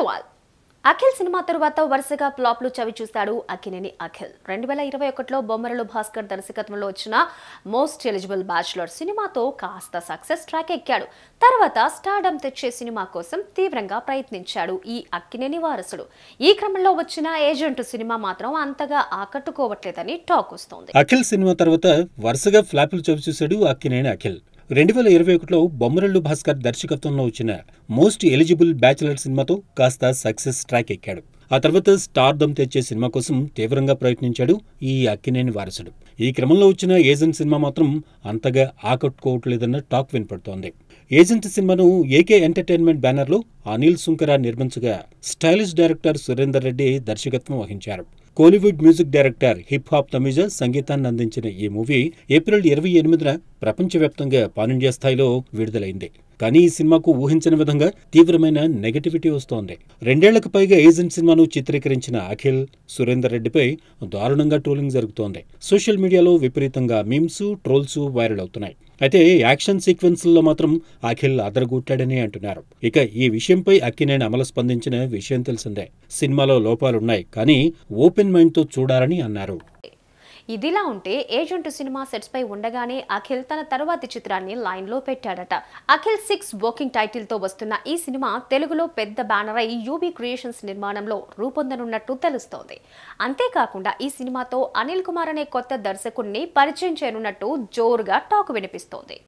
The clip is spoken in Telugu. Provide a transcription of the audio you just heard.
అగర్వాల్ అఖిల్ సినిమా తరువాత వరుసగా ఫ్లాప్లు చవి చూశాడు అక్కినేని అఖిల్ రెండు వేల ఇరవై ఒకటిలో బొమ్మరలు భాస్కర్ దర్శకత్వంలో వచ్చిన మోస్ట్ ఎలిజిబుల్ బ్యాచులర్ సినిమాతో కాస్త సక్సెస్ ట్రాక్ ఎక్కాడు తర్వాత స్టార్డమ్ తెచ్చే సినిమా కోసం తీవ్రంగా ప్రయత్నించాడు ఈ అక్కినేని వారసుడు ఈ క్రమంలో వచ్చిన ఏజెంట్ సినిమా మాత్రం అంతగా ఆకట్టుకోవట్లేదని టాక్ వస్తోంది అఖిల్ సినిమా తర్వాత వరుసగా ఫ్లాపులు చవిచూశాడు అక్కినేని అఖిల్ రెండు వేల ఇరవై ఒకటిలో బొమ్మరల్లు భాస్కర్ దర్శకత్వంలో వచ్చిన మోస్ట్ ఎలిజిబుల్ బ్యాచులర్ సినిమాతో కాస్త సక్సెస్ ట్రాక్ ఎక్కాడు ఆ తర్వాత స్టార్దమ్ తెచ్చే సినిమా కోసం తీవ్రంగా ప్రయత్నించాడు ఈ అక్కినేని వారసుడు ఈ క్రమంలో వచ్చిన ఏజెంట్ సినిమా మాత్రం అంతగా ఆకట్టుకోవట్లేదన్న టాక్ వినపడుతోంది ఏజెంట్ సినిమాను ఏకే ఎంటర్టైన్మెంట్ బ్యానర్లో అనిల్ సుంకరా నిర్మించగా స్టైలిష్ డైరెక్టర్ సురేందర్ రెడ్డి దర్శకత్వం వహించారు Kollywood music director hip hop Tamizha సంగీతాన్ని అందించిన ఈ మూవీ ఏప్రిల్ ఇరవై ఎనిమిదిన ప్రపంచవ్యాప్తంగా పానిండియా స్థాయిలో విడుదలైంది కానీ ఈ సినిమాకు ఊహించిన విధంగా తీవ్రమైన నెగటివిటీ వస్తోంది రెండేళ్లకు పైగా ఏజెంట్ సినిమాను చిత్రీకరించిన అఖిల్ సురేందర్ రెడ్డిపై దారుణంగా ట్రోలింగ్ జరుగుతోంది సోషల్ మీడియాలో విపరీతంగా మీమ్స్ ట్రోల్స్ వైరల్ అవుతున్నాయి అయితే యాక్షన్ సీక్వెన్స్ల్లో మాత్రం అఖిల్ అదరగొట్టాడని అంటున్నారు ఇక ఈ విషయంపై అక్కినేని అమలు స్పందించిన విషయం తెలిసిందే సినిమాలో లోపాలున్నాయి కానీ ఓపెన్ మైండ్తో చూడాలని అన్నారు ఇదిలా ఉంటే ఏజెంట్ సినిమా సెట్స్ పై ఉండగానే అఖిల్ తన తరువాతి చిత్రాన్ని లైన్ లో పెట్టాడట అఖిల్ సిక్స్ వర్కింగ్ టైటిల్ తో వస్తున్న ఈ సినిమా తెలుగులో పెద్ద బ్యానర్ అయి యూబీ క్రియేషన్స్ నిర్మాణంలో రూపొందనున్నట్టు తెలుస్తోంది అంతేకాకుండా ఈ సినిమాతో అనిల్ కుమార్ అనే కొత్త దర్శకుడిని పరిచయం చేయనున్నట్టు జోరుగా టాక్ వినిపిస్తోంది